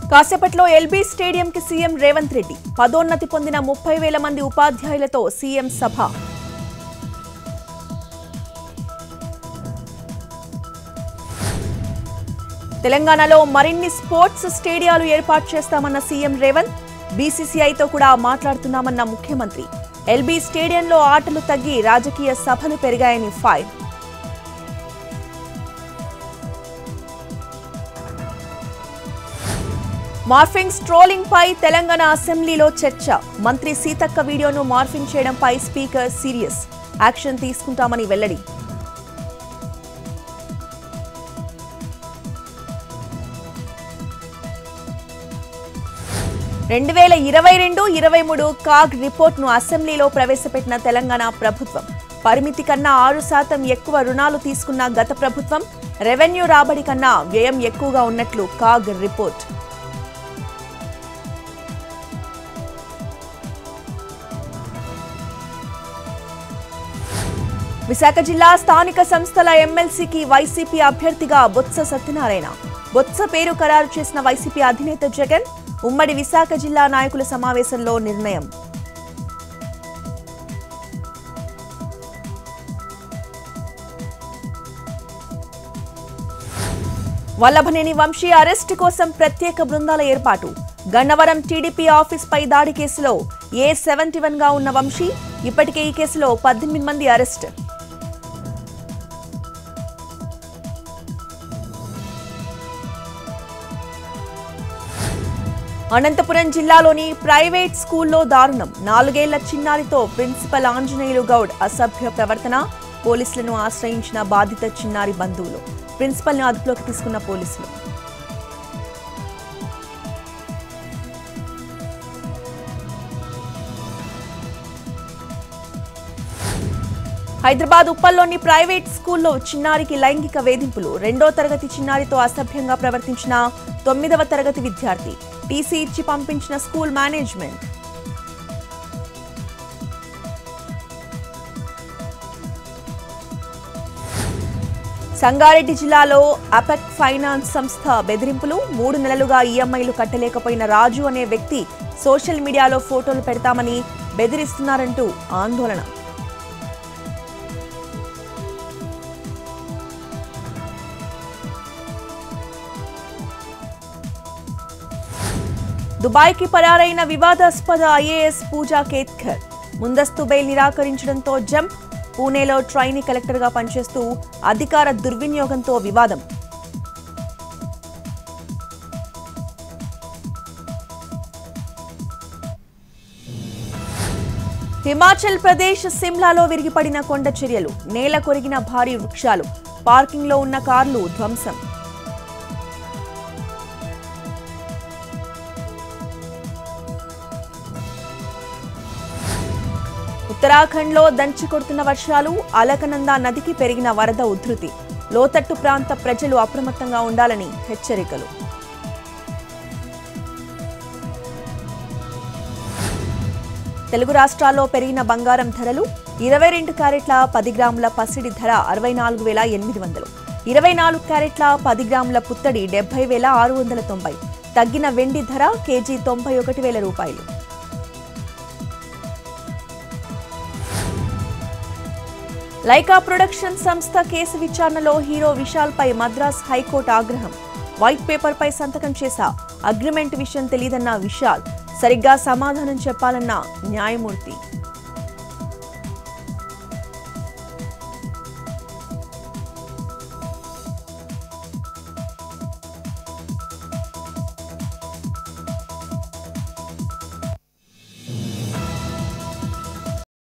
కాసేపట్లో ఎల్బీ స్టేడియంకి సీఎం రేవంత్ రెడ్డి పదోన్నతి పొందిన ముప్పై వేల మంది ఉపాధ్యాయులతో సీఎం సభ తెలంగాణలో మరిన్ని స్పోర్ట్స్ స్టేడియాలు ఏర్పాటు చేస్తామన్న సీఎం రేవంత్ బీసీసీఐతో కూడా మాట్లాడుతున్నామన్న ముఖ్యమంత్రి ఎల్బీ స్టేడియంలో ఆటలు తగ్గి రాజకీయ సభలు పెరిగాయని ఫైర్ మార్ఫింగ్ స్ట్రోలింగ్ పై తెలంగాణ అసెంబ్లీలో చర్చ మంత్రి సీతక్క వీడియోను మార్ఫింగ్ చేయడంపై స్పీకర్ సీరియస్ యాక్షన్ తీసుకుంటామని వెల్లడి రెండు వేల ఇరవై రెండు ఇరవై మూడు కాగ్ రిపోర్ట్ను అసెంబ్లీలో ప్రవేశపెట్టిన తెలంగాణ ప్రభుత్వం పరిమితి కన్నా ఆరు శాతం ఎక్కువ రుణాలు తీసుకున్న గత ప్రభుత్వం రెవెన్యూ రాబడి కన్నా వ్యయం ఎక్కువగా ఉన్నట్లు కాగ్ రిపోర్ట్ విశాఖ జిల్లా స్థానిక సంస్థల ఎమ్మెల్సీకి వైసీపీ అభ్యర్థిగా బొత్స సత్యనారాయణ బొత్స పేరు ఖరారు చేసిన వైసీపీ అధినేత జగన్ ఉమ్మడి విశాఖ జిల్లా నాయకుల సమావేశంలో నిర్ణయం వల్లభనేని వంశీ అరెస్టు కోసం ప్రత్యేక బృందాల ఏర్పాటు గన్నవరం టీడీపీ ఆఫీస్ పై దాడి కేసులో ఏ సెవెంటీ వన్ గా ఉన్న వంశీ ఇప్పటికే ఈ కేసులో పద్దెనిమిది మంది అరెస్ట్ అనంతపురం జిల్లాలోని ప్రైవేట్ స్కూల్లో దారుణం నాలుగేళ్ల చిన్నారితో ప్రిన్సిపల్ ఆంజనేయులు గౌడ్ అసభ్య ప్రవర్తన పోలీసులను ఆశ్రయించిన బాధిత చిన్నారి బంధువులు ప్రిన్సిపల్ను అదుపులోకి తీసుకున్న పోలీసులు హైదరాబాద్ ఉప్పల్లోని ప్రైవేట్ స్కూల్లో చిన్నారికి లైంగిక వేధింపులు రెండో తరగతి చిన్నారితో అసభ్యంగా ప్రవర్తించిన తొమ్మిదవ తరగతి విద్యార్థి టీసీ ఇచ్చి పంపించిన స్కూల్ మేనేజ్మెంట్ సంగారెడ్డి జిల్లాలో అపెక్ ఫైనాన్స్ సంస్థ బెదిరింపులు మూడు నెలలుగా ఈఎంఐలు కట్టలేకపోయిన రాజు అనే వ్యక్తి సోషల్ మీడియాలో ఫోటోలు పెడతామని బెదిరిస్తున్నారంటూ ఆందోళన దుబాయ్కి పరారైన వివాదాస్పద ఐఏఎస్ పూజా కేత్కర్ ముందస్తు బెయిల్ నిరాకరించడంతో జంప్ పూణేలో ట్రైనీ కలెక్టర్గా పనిచేస్తూ అధికార దుర్వినియోగంతో వివాదం హిమాచల్ ప్రదేశ్ సిమ్లాలో విరిగిపడిన కొండ చర్యలు నేల కొరిగిన భారీ వృక్షాలు పార్కింగ్లో ఉన్న కార్లు ధ్వంసం ఉత్తరాఖండ్లో దంచి కొడుతున్న వర్షాలు అలకనంద నదికి పెరిగిన వరద ఉధృతి లోతట్టు ప్రాంత ప్రజలు అప్రమత్తంగా ఉండాలని హెచ్చరికలు తెలుగు రాష్ట్రాల్లో పెరిగిన బంగారం ధరలు ఇరవై రెండు క్యారెట్ల పది గ్రాముల పసిడి ధర అరవై నాలుగు వేల ఎనిమిది వందలు ఇరవై నాలుగు క్యారెట్ల పది గ్రాముల పుత్తడి డెబ్బై వేల ఆరు వందల తొంభై తగ్గిన వెండి ధర కేజీ తొంభై ఒకటి వేల రూపాయలు లైకా ప్రొడక్షన్ సంస్థ కేసు విచారణలో హీరో విశాల్ పై మద్రాస్ హైకోర్టు ఆగ్రహం వైట్ పేపర్ పై సంతకం చేశా అగ్రిమెంట్ విషయం తెలియదన్న విశాల్ సరిగ్గా సమాధానం చెప్పాలన్న న్యాయమూర్తి